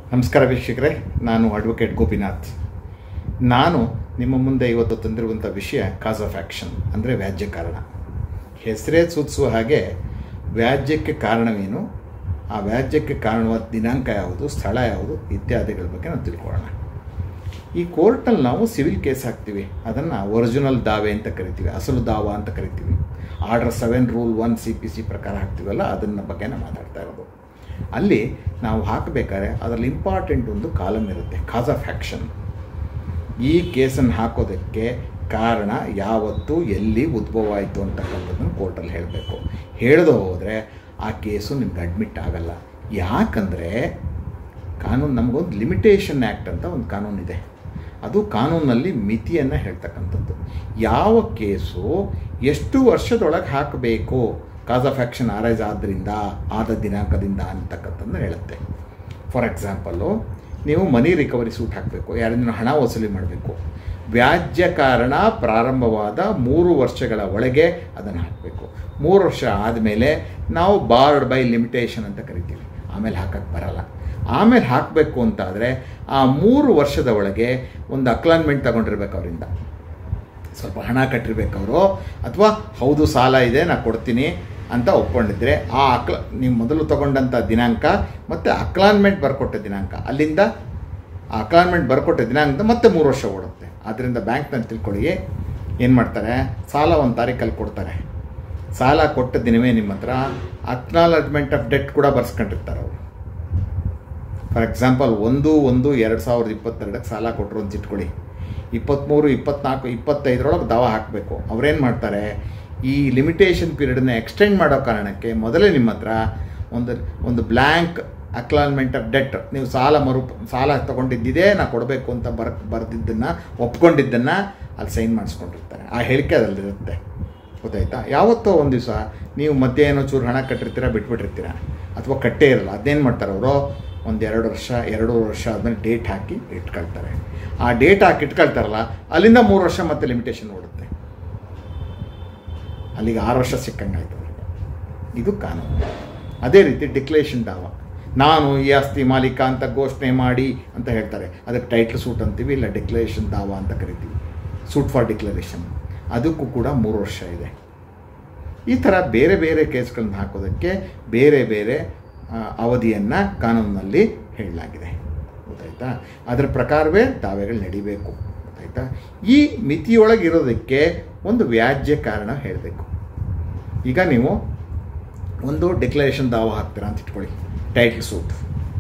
ನಮಸ್ಕಾರ ವೀಕ್ಷಕರೇ ನಾನು ಅಡ್ವೊಕೇಟ್ ಗೋಪಿನಾಥ್ ನಾನು ನಿಮ್ಮ ಮುಂದೆ ಇವತ್ತು ತಂದಿರುವಂಥ ವಿಷಯ ಕಾಸ್ ಆಫ್ ಆ್ಯಕ್ಷನ್ ಅಂದರೆ ವ್ಯಾಜ್ಯ ಕಾರಣ ಹೆಸರೇ ಸೂಚಿಸುವ ಹಾಗೆ ವ್ಯಾಜ್ಯಕ್ಕೆ ಕಾರಣವೇನು ಆ ವ್ಯಾಜ್ಯಕ್ಕೆ ಕಾರಣವಾದ ದಿನಾಂಕ ಯಾವುದು ಸ್ಥಳ ಯಾವುದು ಇತ್ಯಾದಿಗಳ ಬಗ್ಗೆ ನಾವು ತಿಳ್ಕೊಳ್ಳೋಣ ಈ ಕೋರ್ಟಲ್ಲಿ ನಾವು ಸಿವಿಲ್ ಕೇಸ್ ಹಾಕ್ತೀವಿ ಅದನ್ನು ಒರಿಜಿನಲ್ ದಾವೆ ಅಂತ ಕರಿತೀವಿ ಅಸಲು ದಾವ ಅಂತ ಕರಿತೀವಿ order seven rule one C P C ಪ್ರಕಾರ ಹಾಕ್ತೀವಲ್ಲ ಅದನ್ನ ಬಗ್ಗೆ ನಾವು ಮಾತಾಡ್ತಾ ಇರೋದು ಅಲ್ಲಿ ನಾವು ಹಾಕಬೇಕಾದ್ರೆ ಅದರಲ್ಲಿ ಇಂಪಾರ್ಟೆಂಟ್ ಒಂದು ಕಾಲಮ್ ಇರುತ್ತೆ ಕಾಸ್ ಆಫ್ ಆ್ಯಕ್ಷನ್ ಈ ಕೇಸನ್ನು ಹಾಕೋದಕ್ಕೆ ಕಾರಣ ಯಾವತ್ತು ಎಲ್ಲಿ ಉದ್ಭವ ಆಯಿತು ಅಂತಕ್ಕಂಥದ್ದನ್ನು ಕೋರ್ಟಲ್ಲಿ ಹೇಳಬೇಕು ಹೇಳದೆ ಹೋದರೆ ಆ ಕೇಸು ನಿಮ್ಗೆ ಅಡ್ಮಿಟ್ ಆಗಲ್ಲ ಯಾಕಂದರೆ ಕಾನೂನು ನಮಗೊಂದು ಲಿಮಿಟೇಷನ್ ಆ್ಯಕ್ಟ್ ಅಂತ ಒಂದು ಕಾನೂನಿದೆ ಅದು ಕಾನೂನಲ್ಲಿ ಮಿತಿಯನ್ನು ಹೇಳ್ತಕ್ಕಂಥದ್ದು ಯಾವ ಕೇಸು ಎಷ್ಟು ವರ್ಷದೊಳಗೆ ಹಾಕಬೇಕು ಕಾಸ್ ಆಫ್ ಆ್ಯಕ್ಷನ್ ಅರೈಸ್ ಆದ್ದರಿಂದ ಆದ ದಿನಾಂಕದಿಂದ ಅಂತಕ್ಕಂಥದ್ದನ್ನು ಹೇಳುತ್ತೆ ಫಾರ್ ಎಕ್ಸಾಂಪಲ್ಲು ನೀವು ಮನಿ ರಿಕವರಿ ಸೂಟ್ ಹಾಕಬೇಕು ಯಾರಿಂದ ಹಣ ವಸೂಲಿ ಮಾಡಬೇಕು ವ್ಯಾಜ್ಯ ಕಾರಣ ಪ್ರಾರಂಭವಾದ ಮೂರು ವರ್ಷಗಳ ಒಳಗೆ ಅದನ್ನು ಹಾಕಬೇಕು ಮೂರು ವರ್ಷ ಆದಮೇಲೆ ನಾವು ಬಾರ್ಡ್ ಬೈ ಲಿಮಿಟೇಷನ್ ಅಂತ ಕರಿತೀವಿ ಆಮೇಲೆ ಹಾಕಕ್ಕೆ ಬರಲ್ಲ ಆಮೇಲೆ ಹಾಕಬೇಕು ಅಂತಾದರೆ ಆ ಮೂರು ವರ್ಷದ ಒಳಗೆ ಒಂದು ಅಕ್ಲಾನ್ಮೆಂಟ್ ತಗೊಂಡಿರ್ಬೇಕು ಅವರಿಂದ ಸ್ವಲ್ಪ ಹಣ ಕಟ್ಟಿರ್ಬೇಕು ಅವರು ಅಥವಾ ಹೌದು ಸಾಲ ಇದೆ ನಾನು ಕೊಡ್ತೀನಿ ಅಂತ ಒಪ್ಕೊಂಡಿದ್ರೆ ಆ ಅಕ್ಲ ನೀವು ಮೊದಲು ತಗೊಂಡಂಥ ದಿನಾಂಕ ಮತ್ತು ಅಕ್ಲಾನ್ಮೆಂಟ್ ಬರ್ಕೊಟ್ಟ ದಿನಾಂಕ ಅಲ್ಲಿಂದ ಆ ಅಕ್ಲಾನ್ಮೆಂಟ್ ಬರ್ಕೊಟ್ಟ ದಿನಾಂಕದ ಮತ್ತೆ ಮೂರು ವರ್ಷ ಓಡುತ್ತೆ ಆದ್ದರಿಂದ ಬ್ಯಾಂಕ್ನಲ್ಲಿ ತಿಳ್ಕೊಳ್ಳಿ ಏನು ಮಾಡ್ತಾರೆ ಸಾಲ ಒಂದು ತಾರೀಕಲ್ಲಿ ಕೊಡ್ತಾರೆ ಸಾಲ ಕೊಟ್ಟ ದಿನವೇ ನಿಮ್ಮ ಹತ್ರ ಅಕ್ನಾಲಜ್ಮೆಂಟ್ ಆಫ್ ಡೆಟ್ ಕೂಡ ಬರ್ಸ್ಕೊಂಡಿರ್ತಾರೆ ಅವರು ಫಾರ್ ಎಕ್ಸಾಂಪಲ್ ಒಂದು ಒಂದು ಎರಡು ಸಾವಿರದ ಇಪ್ಪತ್ತೆರಡಕ್ಕೆ ಸಾಲ ಕೊಟ್ಟರು ಅಂತ ಇಟ್ಕೊಳ್ಳಿ ಇಪ್ಪತ್ತ್ಮೂರು ಇಪ್ಪತ್ನಾಲ್ಕು ಇಪ್ಪತ್ತೈದರೊಳಗೆ ದಾವ ಹಾಕಬೇಕು ಅವ್ರೇನು ಮಾಡ್ತಾರೆ ಈ ಲಿಮಿಟೇಷನ್ ಪೀರಿಯಡನ್ನ ಎಕ್ಸ್ಟೆಂಡ್ ಮಾಡೋ ಕಾರಣಕ್ಕೆ ಮೊದಲೇ ನಿಮ್ಮ ಹತ್ರ ಒಂದು ಒಂದು ಬ್ಲ್ಯಾಂಕ್ ಅಕ್ಲಾನ್ಮೆಂಟ್ ಆಫ್ ಡೆಟ್ ನೀವು ಸಾಲ ಮರು ಸಾಲ ತೊಗೊಂಡಿದ್ದಿದೆ ನಾ ಕೊಡಬೇಕು ಅಂತ ಬರ್ ಬರೆದಿದ್ದನ್ನು ಒಪ್ಕೊಂಡಿದ್ದನ್ನು ಅಲ್ಲಿ ಸೈನ್ ಮಾಡಿಸ್ಕೊಂಡಿರ್ತಾರೆ ಆ ಹೇಳಿಕೆ ಅದರಲ್ಲಿರುತ್ತೆ ಗೊತ್ತಾಯ್ತಾ ಯಾವತ್ತೋ ಒಂದು ದಿವಸ ನೀವು ಮಧ್ಯೆ ಏನೋ ಚೂರು ಹಣ ಕಟ್ಟಿರ್ತೀರ ಬಿಟ್ಬಿಟ್ಟಿರ್ತೀರ ಅಥವಾ ಕಟ್ಟೇ ಇರಲ್ಲ ಅದೇನು ಮಾಡ್ತಾರೆ ಅವರು ಒಂದು ಎರಡು ವರ್ಷ ಎರಡು ವರ್ಷ ಆದಮೇಲೆ ಡೇಟ್ ಹಾಕಿ ಇಟ್ಕೊಳ್ತಾರೆ ಆ ಡೇಟ್ ಹಾಕಿ ಇಟ್ಕೊಳ್ತಾರಲ್ಲ ಅಲ್ಲಿಂದ ಮೂರು ವರ್ಷ ಮತ್ತೆ ಲಿಮಿಟೇಷನ್ ಓಡುತ್ತೆ ಅಲ್ಲಿಗೆ ಆರು ವರ್ಷ ಸಿಕ್ಕಂಗಾಯ್ತು ಅವರಿಗೆ ಇದು ಕಾನೂನು ಅದೇ ರೀತಿ ಡಿಕ್ಲೇಷನ್ ದಾವ ನಾನು ಈ ಆಸ್ತಿ ಮಾಲೀಕ ಅಂತ ಘೋಷಣೆ ಮಾಡಿ ಅಂತ ಹೇಳ್ತಾರೆ ಅದಕ್ಕೆ ಟೈಟ್ಲ್ ಸೂಟ್ ಅಂತೀವಿ ಇಲ್ಲ ಡಿಕ್ಲರೇಷನ್ ದಾವ ಅಂತ ಕರಿತೀವಿ ಸೂಟ್ ಫಾರ್ ಡಿಕ್ಲರೇಷನ್ ಅದಕ್ಕೂ ಕೂಡ ಮೂರು ವರ್ಷ ಇದೆ ಈ ಥರ ಬೇರೆ ಬೇರೆ ಕೇಸ್ಗಳನ್ನ ಹಾಕೋದಕ್ಕೆ ಬೇರೆ ಬೇರೆ ಅವಧಿಯನ್ನು ಕಾನೂನಿನಲ್ಲಿ ಹೇಳಲಾಗಿದೆ ಗೊತ್ತಾಯ್ತಾ ಅದರ ಪ್ರಕಾರವೇ ದಾವೆಗಳು ನಡಿಬೇಕು ಗೊತ್ತಾಯ್ತಾ ಈ ಮಿತಿಯೊಳಗಿರೋದಕ್ಕೆ ಒಂದು ವ್ಯಾಜ್ಯ ಕಾರಣ ಹೇಳಬೇಕು ಈಗ ನೀವು ಒಂದು ಡಿಕ್ಲರೇಷನ್ ದಾವ ಹಾಕ್ತೀರಾ ಅಂತ ಇಟ್ಕೊಳ್ಳಿ ಟೈಟ್ಲ್ ಸೂಟ್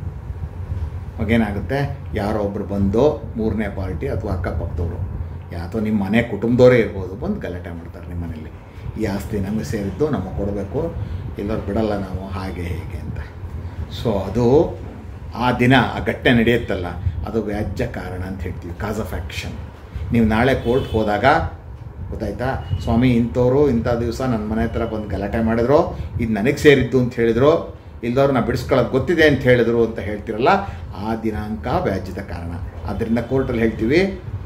ಏನಾಗುತ್ತೆ ಯಾರೋ ಒಬ್ಬರು ಬಂದು ಮೂರನೇ ಪಾರ್ಟಿ ಅಥವಾ ಅಕ್ಕಪಕ್ಕದವರು ಅಥವಾ ನಿಮ್ಮ ಮನೆ ಕುಟುಂಬದವರೇ ಇರ್ಬೋದು ಬಂದು ಗಲಾಟೆ ಮಾಡ್ತಾರೆ ನಿಮ್ಮ ಮನೇಲಿ ಈ ಆಸ್ತಿ ನಮಗೆ ಸೇರಿದ್ದು ನಮಗೆ ಕೊಡಬೇಕು ಎಲ್ಲರೂ ಬಿಡಲ್ಲ ನಾವು ಹಾಗೆ ಹೇಗೆ ಅಂತ ಸೊ ಅದು ಆ ದಿನ ಆ ಘಟ್ಟೆ ನಡೆಯುತ್ತಲ್ಲ ಅದು ವ್ಯಾಜ್ಯ ಕಾರಣ ಅಂತ ಹೇಳ್ತೀವಿ ಕಾಸ್ ಆಫ್ ಆ್ಯಕ್ಷನ್ ನೀವು ನಾಳೆ ಕೋರ್ಟ್ ಹೋದಾಗ ಗೊತ್ತಾಯ್ತಾ ಸ್ವಾಮಿ ಇಂಥವ್ರು ಇಂಥ ದಿವಸ ನನ್ನ ಮನೆ ಹತ್ರ ಬಂದು ಗಲಾಟೆ ಮಾಡಿದ್ರು ಇದು ನನಗೆ ಸೇರಿದ್ದು ಅಂತ ಹೇಳಿದ್ರು ಇಲ್ದವ್ರು ನಾ ಬಿಡಿಸ್ಕೊಳ್ಳೋದು ಗೊತ್ತಿದೆ ಅಂತ ಹೇಳಿದ್ರು ಅಂತ ಹೇಳ್ತಿರಲ್ಲ ಆ ದಿನಾಂಕ ವ್ಯಾಜ್ಯದ ಕಾರಣ ಆದ್ದರಿಂದ ಕೋರ್ಟಲ್ಲಿ ಹೇಳ್ತೀವಿ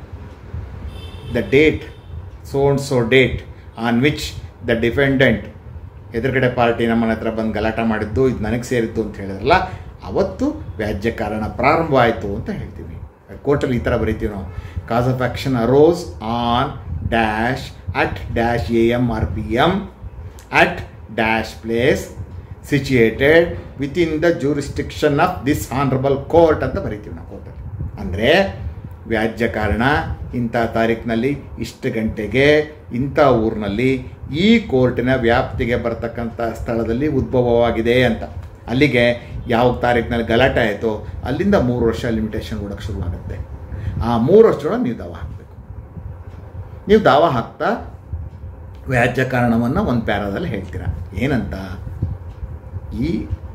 the date so and so date on which the defendant ಎದುರುಗಡೆ ಪಾರ್ಟಿ ನಮ್ಮನೆ ಹತ್ರ ಬಂದು ಗಲಾಟೆ ಮಾಡಿದ್ದು ಇದು ನನಗೆ ಸೇರಿದ್ದು ಅಂತ ಹೇಳಿದ್ರಲ್ಲ ಅವತ್ತು ವ್ಯಾಜ್ಯ ಕಾರಣ ಪ್ರಾರಂಭ ಆಯಿತು ಅಂತ ಹೇಳ್ತೀವಿ ಕೋರ್ಟಲ್ಲಿ ಈ ಥರ ಬರಿತೀವಿ ನಾವು cause of action arose on dash at dash A M or P M at dash place situated within the jurisdiction of this honourable court ಅಂತ ಬರಿತೀವಿ ನಾವು ಕೋರ್ಟಲ್ಲಿ ಅಂದರೆ ವ್ಯಾಜ್ಯ ಕಾರಣ ಇಂಥ ತಾರೀಕಿನಲ್ಲಿ ಇಷ್ಟು ಗಂಟೆಗೆ ಇಂಥ ಊರಿನಲ್ಲಿ ಈ ಕೋರ್ಟಿನ ವ್ಯಾಪ್ತಿಗೆ ಬರ್ತಕ್ಕಂಥ ಸ್ಥಳದಲ್ಲಿ ಉದ್ಭವವಾಗಿದೆ ಅಂತ ಅಲ್ಲಿಗೆ ಯಾವ ತಾರೀಕಿನಲ್ಲಿ ಗಲಾಟೆ ಆಯಿತು ಅಲ್ಲಿಂದ ಮೂರು ವರ್ಷ ಲಿಮಿಟೇಷನ್ ಕೊಡೋಕ್ಕೆ ಶುರುವಾಗುತ್ತೆ ಆ ಮೂರು ವರ್ಷದೊಳಗೆ ನೀವು ದಾವ ಹಾಕಬೇಕು ನೀವು ದಾವ ಹಾಕ್ತಾ ವ್ಯಾಜ್ಯ ಕಾರಣವನ್ನು ಒಂದು ಪ್ಯಾರಾದಲ್ಲಿ ಹೇಳ್ತೀರ ಏನಂತ ಈ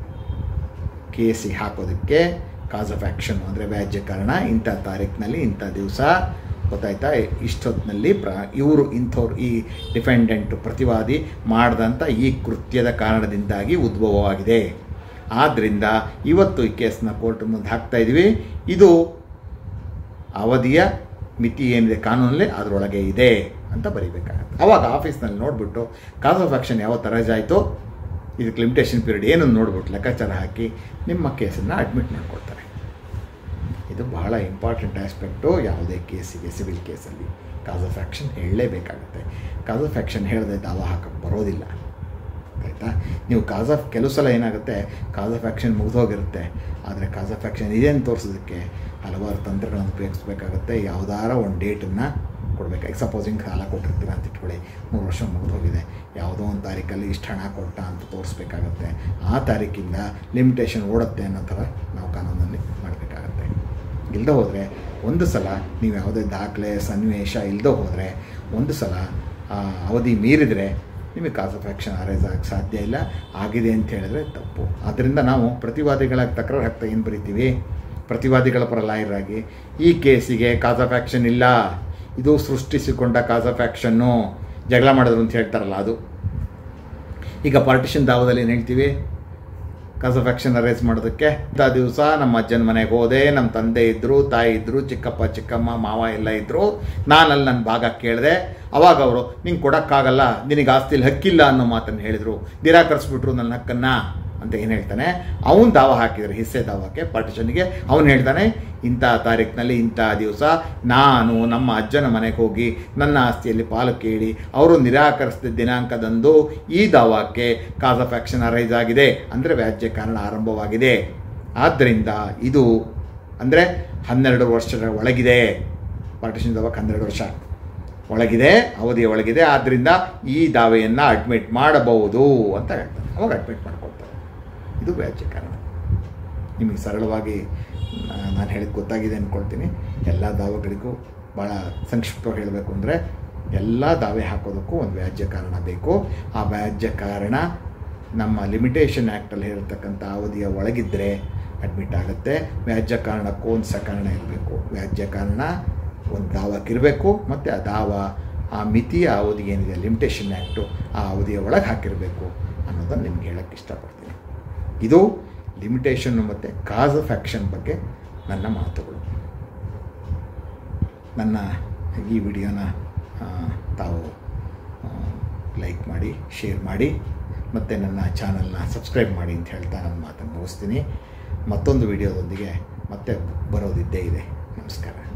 ಕೇಸಿಗೆ ಹಾಕೋದಕ್ಕೆ ಕಾಸ್ ಆಫ್ ಆ್ಯಕ್ಷನ್ ಅಂದರೆ ವ್ಯಾಜ್ಯ ಕಾರಣ ಇಂಥ ತಾರೀಕಿನಲ್ಲಿ ಇಂಥ ದಿವಸ ಗೊತ್ತಾಯ್ತಾ ಇಷ್ಟೊತ್ತಿನಲ್ಲಿ ಪ್ರ ಇವರು ಇಂಥವ್ರು ಈ ಡಿಫೆಂಡೆಂಟು ಪ್ರತಿವಾದಿ ಮಾಡಿದಂಥ ಈ ಕೃತ್ಯದ ಕಾರಣದಿಂದಾಗಿ ಉದ್ಭವವಾಗಿದೆ ಆದ್ದರಿಂದ ಇವತ್ತು ಈ ಕೇಸನ್ನ ಕೋರ್ಟ್ ಮುಂದೆ ಹಾಕ್ತಾ ಇದ್ದೀವಿ ಇದು ಅವಧಿಯ ಮಿತಿ ಏನಿದೆ ಕಾನೂನಲ್ಲಿ ಅದರೊಳಗೆ ಇದೆ ಅಂತ ಬರೀಬೇಕಾಗತ್ತೆ ಅವಾಗ ಆಫೀಸ್ನಲ್ಲಿ ನೋಡಿಬಿಟ್ಟು ಕಾಸ್ ಆಫ್ ಆ್ಯಕ್ಷನ್ ಯಾವ ಥರ ಆಯಿತು ಇದಕ್ಕೆ ಲಿಮಿಟೇಷನ್ ಪೀರಿಯಡ್ ಏನು ನೋಡ್ಬಿಟ್ಟು ಲೆಕ್ಕಾಚಾರ ಹಾಕಿ ನಿಮ್ಮ ಕೇಸನ್ನು ಅಡ್ಮಿಟ್ ಮಾಡ್ಕೊಳ್ತಾರೆ ಇದು ಬಹಳ ಇಂಪಾರ್ಟೆಂಟ್ ಆಸ್ಪೆಕ್ಟು ಯಾವುದೇ ಕೇಸಿಗೆ ಸಿವಿಲ್ ಕೇಸಲ್ಲಿ ಕಾಸ್ ಆಫ್ ಆ್ಯಕ್ಷನ್ ಹೇಳಲೇಬೇಕಾಗುತ್ತೆ ಕಾಸ್ ಆಫ್ ಆ್ಯಕ್ಷನ್ ಹೇಳದೆ ದಾವ ಹಾಕಕ್ಕೆ ಬರೋದಿಲ್ಲ ಆಯಿತಾ ನೀವು ಕಾಸ್ ಆಫ್ ಕೆಲವು ಸಲ ಏನಾಗುತ್ತೆ ಕಾಸ್ ಆಫ್ ಆ್ಯಕ್ಷನ್ ಮುಗಿದೋಗಿರುತ್ತೆ ಆದರೆ ಕಾಸ್ ಆಫ್ ಆ್ಯಕ್ಷನ್ ಇದೇನು ತೋರಿಸೋದಕ್ಕೆ ಹಲವಾರು ತಂತ್ರಗಳನ್ನು ಉಪಯೋಗಿಸ್ಬೇಕಾಗುತ್ತೆ ಯಾವುದಾರ ಒಂದು ಡೇಟನ್ನು ಕೊಡಬೇಕು ಈಗ ಸಪೋಸಿಂಗ್ ಸಾಲ ಕೊಟ್ಟಿರ್ತೀರ ಅಂತ ಇಟ್ಕೊಳ್ಳಿ ಮೂರು ವರ್ಷ ಮುಗಿದೋಗಿದೆ ಯಾವುದೋ ಒಂದು ತಾರೀಕಲ್ಲಿ ಇಷ್ಟು ಹಣ ಕೊಟ್ಟ ಅಂತ ತೋರಿಸ್ಬೇಕಾಗತ್ತೆ ಆ ತಾರೀಕಿಂದ ಲಿಮಿಟೇಷನ್ ಓಡುತ್ತೆ ಅನ್ನೋ ಥರ ನಾವು ಕಾನೂನಲ್ಲಿ ಮಾಡಬೇಕಾಗತ್ತೆ ಇಲ್ಲದೆ ಹೋದರೆ ಒಂದು ಸಲ ನೀವು ಯಾವುದೇ ದಾಖಲೆ ಸನ್ನಿವೇಶ ಇಲ್ಲದೆ ಹೋದರೆ ಒಂದು ಸಲ ಆ ಅವಧಿ ಮೀರಿದರೆ ನಿಮಗೆ ಕಾಸ್ ಆಫ್ ಆ್ಯಕ್ಷನ್ ಅರೈಸ್ ಆಗಕ್ಕೆ ಸಾಧ್ಯ ಇಲ್ಲ ಆಗಿದೆ ಅಂತ ಹೇಳಿದ್ರೆ ತಪ್ಪು ಆದ್ದರಿಂದ ನಾವು ಪ್ರತಿವಾದಿಗಳಾಗಿ ತಕರಾರು ಹಾಕ್ತಾ ಏನು ಬರಿತೀವಿ ಪ್ರತಿವಾದಿಗಳ ಪರ ಲಾಯರ್ ಆಗಿ ಈ ಕೇಸಿಗೆ ಕಾಸ್ ಆಫ್ ಆ್ಯಕ್ಷನ್ ಇಲ್ಲ ಇದು ಸೃಷ್ಟಿಸಿಕೊಂಡ ಕಾಸ್ ಆಫ್ ಆ್ಯಕ್ಷನ್ನು ಜಗಳ ಮಾಡಿದ್ರು ಅಂತ ಹೇಳ್ತಾರಲ್ಲ ಅದು ಈಗ ಪಾರ್ಟಿಷನ್ ದಾವದಲ್ಲಿ ಏನು ಹೇಳ್ತೀವಿ ಕಾಸ್ ಆಫ್ ಆ್ಯಕ್ಷನ್ ಅರೇಸ್ ಮಾಡೋದಕ್ಕೆ ಇಂಥ ದಿವಸ ನಮ್ಮ ಅಜ್ಜನ ಮನೆಗೆ ಹೋದೆ ನಮ್ಮ ತಂದೆ ಇದ್ದರು ತಾಯಿ ಇದ್ದರು ಚಿಕ್ಕಪ್ಪ ಚಿಕ್ಕಮ್ಮ ಮಾವ ಎಲ್ಲ ಇದ್ದರು ನಾನಲ್ಲಿ ನನ್ನ ಭಾಗ ಕೇಳಿದೆ ಅವಾಗ ಅವರು ನಿಂಗೆ ಕೊಡೋಕ್ಕಾಗಲ್ಲ ನಿನಗೆ ಆಸ್ತಿಲಿ ಹಕ್ಕಿಲ್ಲ ಅನ್ನೋ ಮಾತನ್ನು ಹೇಳಿದರು ನಿರಾಕರಿಸ್ಬಿಟ್ರು ನನ್ನ ಹಕ್ಕನ್ನು ಅಂತ ಏನು ಹೇಳ್ತಾನೆ ಅವನು ದಾವ ಹಾಕಿದರೆ ಹಿಸ್ಸೆ ದಾವಕ್ಕೆ ಪಾರ್ಟಿಷನ್ಗೆ ಅವನು ಹೇಳ್ತಾನೆ ಇಂಥ ತಾರೀಕಿನಲ್ಲಿ ಇಂಥ ದಿವಸ ನಾನು ನಮ್ಮ ಅಜ್ಜನ ಮನೆಗೆ ಹೋಗಿ ನನ್ನ ಆಸ್ತಿಯಲ್ಲಿ ಪಾಲು ಕೇಳಿ ಅವರು ನಿರಾಕರಿಸಿದ ದಿನಾಂಕದಂದು ಈ ದಾವಕ್ಕೆ ಕಾಸ್ ಆಫ್ ಆ್ಯಕ್ಷನ್ ಅರೈಸ್ ಆಗಿದೆ ಅಂದರೆ ವ್ಯಾಜ್ಯ ಕಾರಣ ಆರಂಭವಾಗಿದೆ ಆದ್ದರಿಂದ ಇದು ಅಂದರೆ ಹನ್ನೆರಡು ವರ್ಷದ ಒಳಗಿದೆ ಪಾರ್ಟಿಷನ್ ದಾವಕ್ಕೆ ಹನ್ನೆರಡು ವರ್ಷ ಒಳಗಿದೆ ಅವಧಿಯ ಒಳಗಿದೆ ಆದ್ದರಿಂದ ಈ ದಾವೆಯನ್ನು ಅಡ್ಮಿಟ್ ಮಾಡಬಹುದು ಅಂತ ಹೇಳ್ತಾರೆ ಅವಾಗ ಅಡ್ಮಿಟ್ ಮಾಡ್ಕೊಳ್ತಾರೆ ಇದು ವ್ಯಾಜ್ಯ ಕಾರಣ ನಿಮಗೆ ಸರಳವಾಗಿ ನಾನು ಹೇಳಿದ ಗೊತ್ತಾಗಿದೆ ಅಂದ್ಕೊಳ್ತೀನಿ ಎಲ್ಲ ದಾವೆಗಳಿಗೂ ಭಾಳ ಸಂಕ್ಷಿಪ್ತವಾಗಿ ಹೇಳಬೇಕು ಅಂದರೆ ಎಲ್ಲ ದಾವೆ ಹಾಕೋದಕ್ಕೂ ಒಂದು ವ್ಯಾಜ್ಯ ಕಾರಣ ಬೇಕು ಆ ವ್ಯಾಜ್ಯ ಕಾರಣ ನಮ್ಮ ಲಿಮಿಟೇಷನ್ ಆ್ಯಕ್ಟಲ್ಲಿ ಹೇಳಿರ್ತಕ್ಕಂಥ ಅವಧಿಯ ಒಳಗಿದ್ದರೆ ಅಡ್ಮಿಟ್ ಆಗುತ್ತೆ ವ್ಯಾಜ್ಯ ಕಾರಣಕ್ಕೂ ಒಂದು ಸಕಾರಣ ಇರಬೇಕು ವ್ಯಾಜ್ಯ ಕಾರಣ ಒಂದು ದಾವಕ್ಕಿರಬೇಕು ಮತ್ತು ಆ ದಾವ ಆ ಮಿತಿಯ ಅವಧಿ ಏನಿದೆ ಲಿಮಿಟೇಷನ್ ಆ್ಯಕ್ಟು ಆ ಅವಧಿಯ ಒಳಗೆ ಹಾಕಿರಬೇಕು ಅನ್ನೋದನ್ನು ನಿಮ್ಗೆ ಹೇಳೋಕ್ಕೆ ಇಷ್ಟಪಡ್ತೀನಿ ಇದು ಲಿಮಿಟೇಷನ್ನು ಮತ್ತು ಕಾಸ್ ಆಫ್ ಆ್ಯಕ್ಷನ್ ಬಗ್ಗೆ ನನ್ನ ಮಾತುಗಳು ನನ್ನ ಈ ವಿಡಿಯೋನ ತಾವು ಲೈಕ್ ಮಾಡಿ ಶೇರ್ ಮಾಡಿ ಮತ್ತು ನನ್ನ ಚಾನಲ್ನ ಸಬ್ಸ್ಕ್ರೈಬ್ ಮಾಡಿ ಅಂತ ಹೇಳ್ತಾ ನನ್ನ ಮಾತನ್ನು ಮುಗಿಸ್ತೀನಿ ಮತ್ತೊಂದು ವಿಡಿಯೋದೊಂದಿಗೆ ಮತ್ತೆ ಬರೋದಿದ್ದೇ ಇದೆ ನಮಸ್ಕಾರ